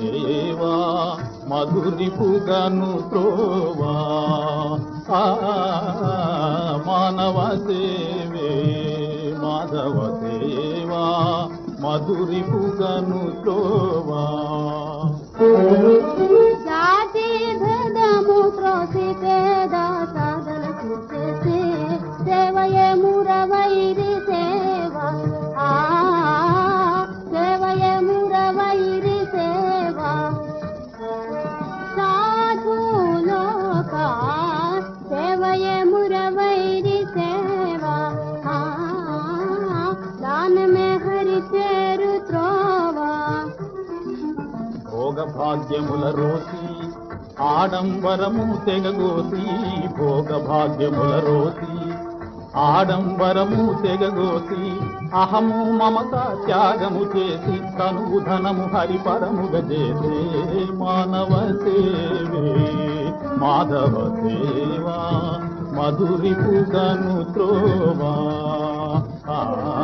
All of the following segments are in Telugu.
సేవా మధురిపుగను త్రోవా ఆ, మానవ సేవే మాధవ సేవా మధురిపుగను త్రోవా జాతి భేదము త్రోసి పేద సాధన చేసే సేవయే మురవైరి సేవ ఆ సేవయే మురవైరి సేవ సాధులోక సేవయే మురవైరి సేవ ఆ దానమే హరి చేరు త్రోవా భోగ భాగ్యముల రోసి ఆడంబరము తెగగోసి భోగ భాగ్యముల రోసి ఆడంబరము తెగగోసి అహము మమత త్యాగము చేసి తనువు ధనము హరిపరముగ చేసే మానవ సేవే మాధవ సేవా మధురిపుగను త్రోవా ఆ,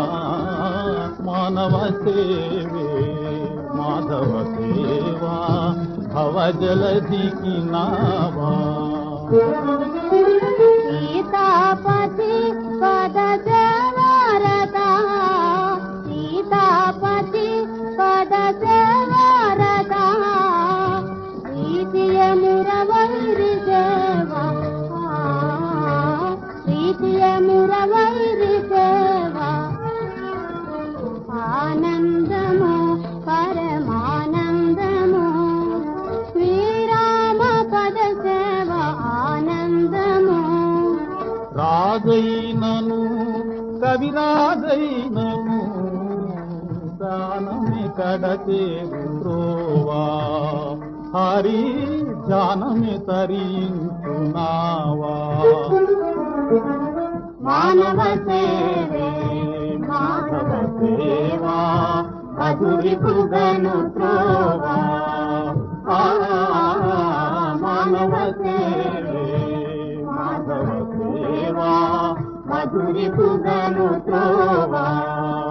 మానవ సేవే మాధవ సేవా భవజలధికి నావా సీతాపతి పద సేవారత సీతాపతి పద సేవారత ప్రీతియ మురవైరి సేవ ప్రీతియ మురవైరి సేవ ఆనందము పరమానందము శ్రీరామ పద సేవ ఆనందము రాజైనను కవిరాజైనను దానమే కడతేరు త్రోవా హరి జానమే తరించునావా మానవ సేవే మాధవ సేవా మధురి పుగను త్రోవా ఆ, మానవ సేవే మాధవ సేవా మధురి పుగను త్రోవా